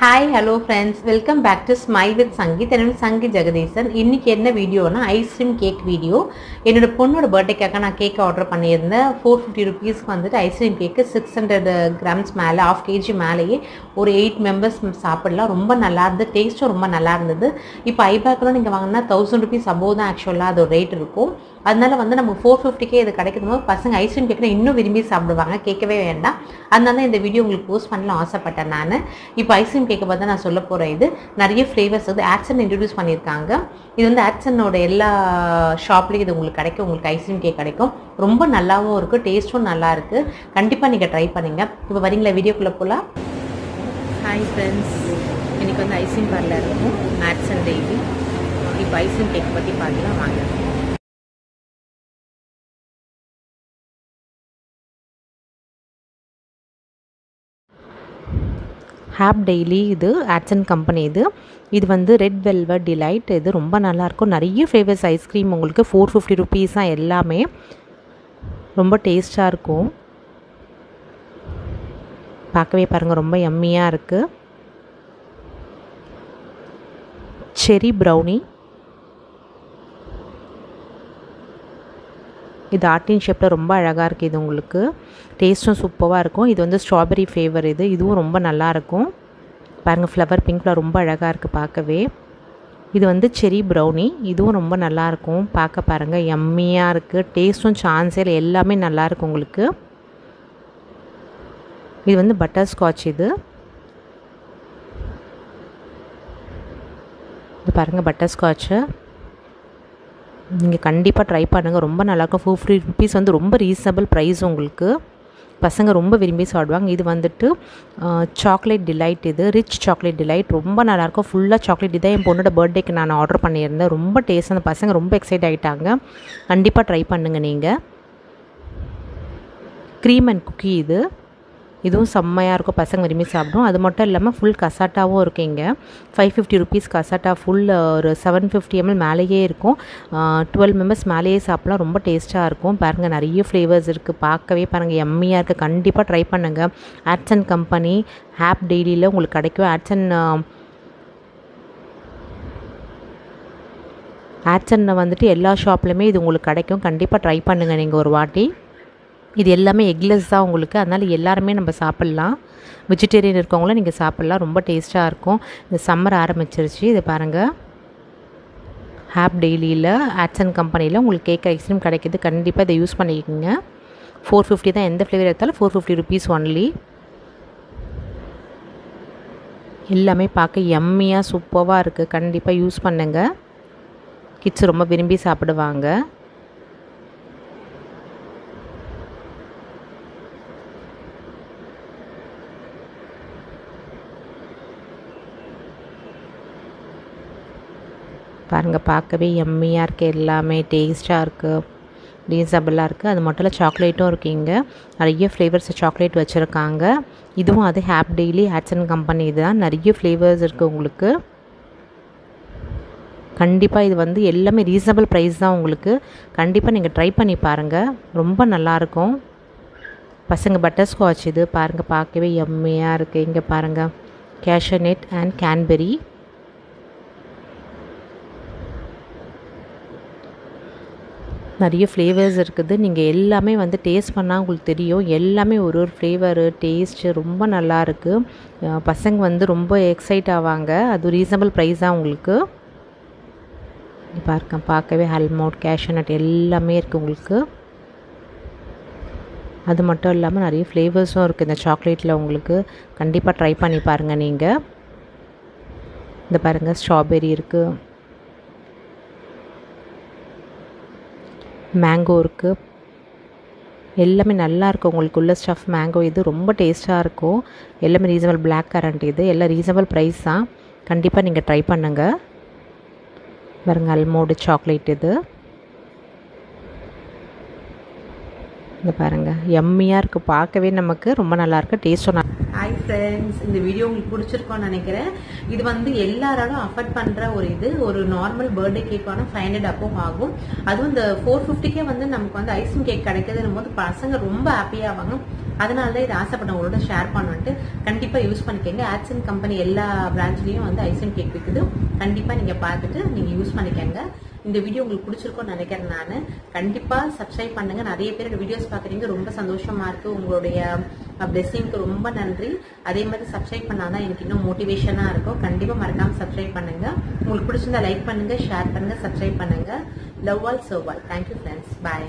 hi hello friends welcome back to smile with Sangeeth என்னோட சங்கீத் ஜெகதீசன் இன்னைக்கு என்ன வீடியோனா ஐஸ்கிரீம் கேக் வீடியோ என்னோட பொண்ணோட பர்த்டேக்காக நான் கேக் ஆர்டர் பண்ணியிருந்தேன் ஃபோர் ஃபிஃப்டி ருபீஸ்க்கு வந்துட்டு ice cream cake six hundred grams மேலே ஆஃப் கேஜி மேலேயே ஒரு எயிட் மெம்பர்ஸ் சாப்பிடலாம் ரொம்ப நல்லா இருந்தது டேஸ்ட்டும் ரொம்ப நல்லா இருந்தது இப்போ ஐபேக்கெலாம் நீங்கள் வாங்கினா தௌசண்ட் ருபீஸ் அபோவ் தான் ஆக்சுவலாக அது ரேட் இருக்கும் அதனால வந்து நமக்கு ஃபோர் ஃபிஃப்டிக்கே இது கிடைக்கும் போது பசங்க ஐஸ்கிரீம் கேட்குனா இன்னும் விரும்பி சாப்பிடுவாங்க கேட்கவே வேண்டாம் அதனால தான் இந்த வீடியோ உங்களுக்கு போஸ்ட் பண்ணலாம் ஆசைப்பட்டேன் நான் இப்போ ஐஸ்கிரீம் கேக்கை பார்த்து நான் சொல்ல போகிறேன் இது நிறைய ஃப்ளேவர்ஸ் வந்து ஆட்சன் இன்ட்ரடியூஸ் பண்ணியிருக்காங்க இது வந்து ஆட்சனோட எல்லா ஷாப்லேயும் இது உங்களுக்கு கிடைக்கும் உங்களுக்கு ஐஸ்கிரீம் கேக் கிடைக்கும் ரொம்ப நல்லாவும் இருக்குது டேஸ்ட்டும் நல்லா இருக்குது கண்டிப்பாக நீங்கள் ட்ரை பண்ணுங்க இப்போ வரீங்களா வீடியோக்குள்ளே போகலாம் ஹாய் ஃப்ரெண்ட்ஸ் இன்னைக்கு வந்து ஐஸ்கிரீம் பார்லர் இருக்கும் ஆட்சன் டெய்லி இப்போ ஐஸ்கிரீம் கேக் பற்றி பார்க்கலாம் வாங்க ஹேப் டெய்லி இது ஆட்சன் கம்பெனி இது இது வந்து ரெட் வெல்வெட் டிலைட் இது ரொம்ப நல்லாயிருக்கும் நிறைய ஃப்ளேவர்ஸ் ஐஸ்கிரீம் உங்களுக்கு ஃபோர் ஃபிஃப்டி ருபீஸ் தான் எல்லாமே ரொம்ப டேஸ்ட்டாக இருக்கும் பார்க்கவே பாருங்கள் ரொம்ப எம்மியாக இருக்குது செரி ப்ரௌனி இது ஆர்டின் ஷேப்பில் ரொம்ப அழகாக இருக்குது இது உங்களுக்கு டேஸ்ட்டும் சூப்பராக இருக்கும் இது வந்து ஸ்ட்ராபெரி ஃப்ளேவர் இது இதுவும் ரொம்ப நல்லாயிருக்கும் பாருங்கள் ஃப்ளவர் பிங்க்கில் ரொம்ப அழகாக இருக்குது பார்க்கவே இது வந்து செரி ப்ரௌனி இதுவும் ரொம்ப நல்லாயிருக்கும் பார்க்க பாருங்கள் எம்மியாக இருக்குது டேஸ்ட்டும் சான்ஸே இல்லை எல்லாமே நல்லாயிருக்கும் உங்களுக்கு இது வந்து பட்டர் ஸ்காட்ச் இது இது பாருங்கள் பட்டர் ஸ்காட்சு நீங்கள் கண்டிப்பாக ட்ரை பண்ணுங்கள் ரொம்ப நல்லாயிருக்கும் ஃபோர் ஃபிஃப்டி ருபீஸ் வந்து ரொம்ப ரீசனபிள் ப்ரைஸ் உங்களுக்கு பசங்க ரொம்ப விரும்பி சாப்பிடுவாங்க இது வந்துட்டு சாக்லேட் டிலைட் இது ரிச் சாக்லேட் டிலைட் ரொம்ப நல்லாயிருக்கும் ஃபுல்லாக சாக்லேட் இதான் என் பொண்ணோட பர்த்டேக்கு நான் ஆர்டர் பண்ணியிருந்தேன் ரொம்ப டேஸ்ட் அந்த பசங்க ரொம்ப எக்ஸைட் ஆகிட்டாங்க கண்டிப்பாக ட்ரை பண்ணுங்கள் நீங்கள் க்ரீம் அண்ட் குக்கி இது இதுவும் செம்மையாக இருக்கும் பசங்க விரும்பி சாப்பிடும் அது மட்டும் இல்லாமல் ஃபுல் கசாட்டாவும் இருக்குது இங்கே five fifty rupees cassata full ஒரு செவன் ஃபிஃப்டி எம்எல் மேலேயே இருக்கும் டுவெல் மெம்பர்ஸ் மேலேயே சாப்பிட்லாம் ரொம்ப டேஸ்ட்டாக இருக்கும் பாருங்கள் நிறைய ஃப்ளேவர்ஸ் இருக்குது பார்க்கவே பாருங்கள் எம்மியாக இருக்குது கண்டிப்பாக ட்ரை பண்ணுங்கள் ஆட்சன் கம்பெனி ஆப் டெய்லியில் உங்களுக்கு கிடைக்கும் ஆட்சன் ஆட்சனில் வந்துட்டு எல்லா ஷாப்லையுமே இது உங்களுக்கு கிடைக்கும் கண்டிப்பாக ட்ரை பண்ணுங்கள் நீங்கள் ஒரு வாட்டி இது எல்லாமே எக்லெஸ் தான் உங்களுக்கு அதனால் எல்லாருமே நம்ம சாப்பிட்லாம் வெஜிடேரியன் இருக்கவங்களும் நீங்கள் சாப்பிட்லாம் ரொம்ப டேஸ்ட்டாக இருக்கும் இந்த சம்மர் ஆரம்பிச்சிருச்சு இது பாருங்கள் ஹாப் டெய்லியில் ஆட்சன் கம்பெனியில் உங்களுக்கு கேக் ஐஸ்கிரீம் கிடைக்கிது கண்டிப்பாக இதை யூஸ் பண்ணிக்கோங்க ஃபோர் ஃபிஃப்டி தான் எந்த ஃப்ளேவர் எடுத்தாலும் ஃபோர் ஃபிஃப்டி ருபீஸ் ஒன்லி எல்லாமே பார்க்க எம்மியாக சூப்பராக இருக்குது கண்டிப்பாக யூஸ் பண்ணுங்கள் கிட்ஸ் ரொம்ப விரும்பி சாப்பிடுவாங்க பாருங்கள் பார்க்கவே எம்மியாக இருக்குது எல்லாமே டேஸ்ட்டாக இருக்குது ரீசனபிளாக இருக்குது அது மட்டும் இல்லை சாக்லேட்டும் இருக்குது இங்கே நிறைய ஃப்ளேவர்ஸ் சாக்லேட் வச்சுருக்காங்க இதுவும் அது ஹேப் டெய்லி ஆட்சன் கம்பெனி இதுதான் நிறைய ஃப்ளேவர்ஸ் இருக்குது உங்களுக்கு கண்டிப்பாக இது வந்து எல்லாமே ரீசனபிள் ப்ரைஸ் தான் உங்களுக்கு கண்டிப்பாக நீங்கள் ட்ரை பண்ணி பாருங்கள் ரொம்ப நல்லாயிருக்கும் பசங்க பட்டர் ஸ்காட்ச் இது பாருங்கள் பார்க்கவே எம்மையாக இருக்குது இங்கே பாருங்கள் கேஷனெட் அண்ட் கேன்பெரி நிறைய ஃப்ளேவர்ஸ் இருக்குது நீங்கள் எல்லாமே வந்து டேஸ்ட் பண்ணால் உங்களுக்கு தெரியும் எல்லாமே ஒரு ஒரு ஃப்ளேவரு டேஸ்ட்டு ரொம்ப நல்லா இருக்குது பசங்க வந்து ரொம்ப எக்ஸைட் ஆவாங்க அது ரீசனபிள் ப்ரைஸ் தான் உங்களுக்கு பார்க்க பார்க்கவே ஹல்மோட் கேஷனட் எல்லாமே இருக்குது உங்களுக்கு அது மட்டும் இல்லாமல் நிறைய ஃப்ளேவர்ஸும் இருக்குது இந்த சாக்லேட்டில் உங்களுக்கு கண்டிப்பாக ட்ரை பண்ணி பாருங்கள் நீங்கள் இந்த பாருங்கள் ஸ்ட்ராபெரி இருக்குது மேங்கோ இருக்குது எல்லாமே நல்லா இருக்கும் உங்களுக்கு உள்ள ஸ்டஃப் மேங்கோ இது ரொம்ப டேஸ்ட்டாக இருக்கும் எல்லாமே ரீசனபிள் பிளாக் கரண்ட் இது எல்லாம் ரீசனபிள் ப்ரைஸ் தான் கண்டிப்பாக நீங்கள் ட்ரை பண்ணுங்கள் பாருங்க அல்மோடு சாக்லேட் இது இந்த பாருங்கள் எம்மியாக இருக்குது பார்க்கவே நமக்கு ரொம்ப நல்லாயிருக்கு டேஸ்ட்டும் ஹாய் ஃப்ரெண்ட்ஸ் இந்த வீடியோ உங்களுக்கு பிடிச்சிருக்கோன்னு நினைக்கிறேன் இது வந்து எல்லாராலும் அஃபர்ட் பண்ணுற ஒரு இது ஒரு நார்மல் பர்த்டே கேக் வேணும் ஃபைவ் ஹண்ட்ரட் அப்பவும் ஆகும் அதுவும் இந்த ஃபோர் ஃபிஃப்டிக்கே வந்து நமக்கு வந்து ஐஸ்கிரீம் கேக் கிடைக்குதுன்னும் போது பசங்க ரொம்ப ஹாப்பியாவாங்க அதனால தான் இதை ஆசைப்பட்டவங்களோட ஷேர் பண்ணிட்டு கண்டிப்பா யூஸ் பண்ணிக்கோங்க ஆட்சன் கம்பெனி எல்லா பிரான்ச்லயும் வந்து ஐஸ்கிரீம் கேக் விற்குது கண்டிப்பா நீங்க பார்த்துட்டு நீங்க யூஸ் பண்ணிக்கோங்க இந்த வீடியோ உங்களுக்கு பிடிச்சிருக்கும்னு நினைக்கிறேன் நான் கண்டிப்பா சப்ஸ்கிரைப் பண்ணுங்க நிறைய பேர் வீடியோஸ் பாக்குறீங்க ரொம்ப சந்தோஷமா இருக்கு உங்களுடைய பிளெஸிங்க்கு ரொம்ப நன்றி அதே மாதிரி சப்ஸ்கிரைப் பண்ணாதான் எனக்கு இன்னும் மோட்டிவேஷனா இருக்கும் கண்டிப்பா மறக்காம சப்ஸ்கிரைப் பண்ணுங்க உங்களுக்கு பிடிச்சிருந்தா லைக் பண்ணுங்க ஷேர் பண்ணுங்க சப்ஸ்கிரைப் பண்ணுங்க love all serve all thank you friends பாய்